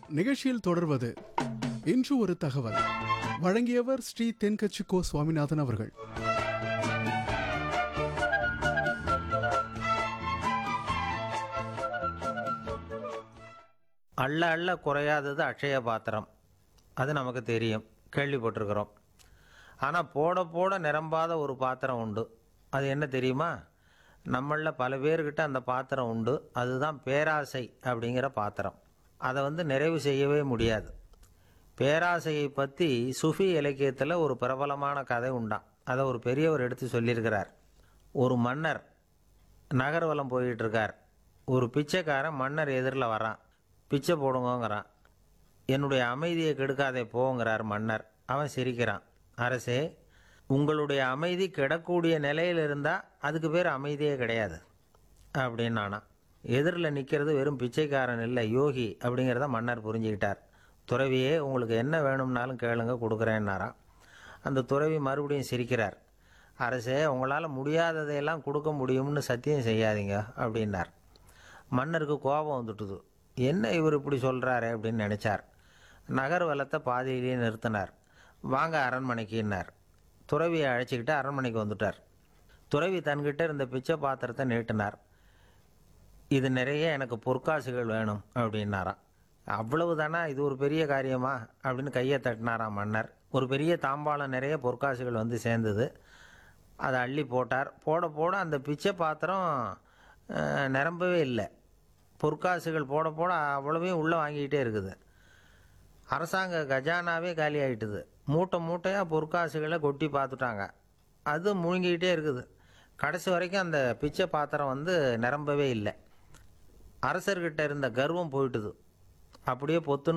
நிகழ்ச்சியில் தொடர்வது இன்று ஒரு தகவல் வழங்கியவர் ஸ்ரீ தென்கட்சி கோ சுவாமிநாதன் அவர்கள் அள்ள அள்ள குறையாதது அட்சய பாத்திரம் அது நமக்கு தெரியும் கேள்விப்பட்டிருக்கிறோம் ஆனால் போட போட நிரம்பாத ஒரு பாத்திரம் உண்டு அது என்ன தெரியுமா நம்மளில் பல பேர்கிட்ட அந்த பாத்திரம் உண்டு அதுதான் பேராசை அப்படிங்கிற பாத்திரம் அதை வந்து நிறைவு செய்யவே முடியாது பேராசையை பற்றி சுஃபி இலக்கியத்தில் ஒரு பிரபலமான கதை உண்டாம் அதை ஒரு பெரியவர் எடுத்து சொல்லியிருக்கிறார் ஒரு மன்னர் நகர்வலம் போயிட்டு இருக்கார் ஒரு பிச்சைக்காரன் மன்னர் எதிரில் வரான் பிச்சை போடுங்கங்கிறான் என்னுடைய அமைதியை கெடுக்காதே போங்கிறார் மன்னர் அவன் சிரிக்கிறான் அரசே உங்களுடைய அமைதி கெடக்கூடிய நிலையில் இருந்தால் அதுக்கு பேர் அமைதியே கிடையாது அப்படின்னு நானா எதிரில் நிற்கிறது வெறும் பிச்சைக்காரன் இல்லை யோகி அப்படிங்கிறத மன்னர் புரிஞ்சுக்கிட்டார் துறவியே உங்களுக்கு என்ன வேணும்னாலும் கேளுங்க கொடுக்குறேன்னாராம் அந்த துறவி மறுபடியும் சிரிக்கிறார் அரசே உங்களால் முடியாததையெல்லாம் கொடுக்க முடியும்னு சத்தியம் செய்யாதீங்க அப்படின்னார் மன்னருக்கு கோபம் வந்துட்டுது என்ன இவர் இப்படி சொல்கிறாரு அப்படின்னு நினச்சார் நகர் வலத்தை பாதியிலேயே நிறுத்தினார் வாங்க அரண்மனைக்குன்னார் துறவியை அழைச்சிக்கிட்டு அரண்மனைக்கு வந்துட்டார் துறவி தன்கிட்ட இருந்த பிச்சை பாத்திரத்தை நீட்டினார் இது நிறைய எனக்கு பொற்காசுகள் வேணும் அப்படின்னாராம் அவ்வளவு தானா இது ஒரு பெரிய காரியமா அப்படின்னு கையை தட்டினாராம் மன்னர் ஒரு பெரிய தாம்பாளம் நிறைய பொற்காசுகள் வந்து சேர்ந்தது அதை அள்ளி போட்டார் போட போட அந்த பிச்சை பாத்திரம் அஹ், நிரம்பவே இல்லை பொற்காசுகள் போட போட அவ்வளவையும் உள்ளே வாங்கிக்கிட்டே இருக்குது அரசாங்க கஜானாவே காலி ஆயிட்டுது மூட்டை மூட்டையாக பொற்காசுகளை கொட்டி பார்த்துட்டாங்க அது முழுங்கிக்கிட்டே இருக்குது கடைசி வரைக்கும் அந்த பிச்சை பாத்திரம் வந்து நிரம்பவே இல்லை அரசர்கிட்ட இருந்த கர்வம் போயிட்டுது அப்படியே பொத்துன்னு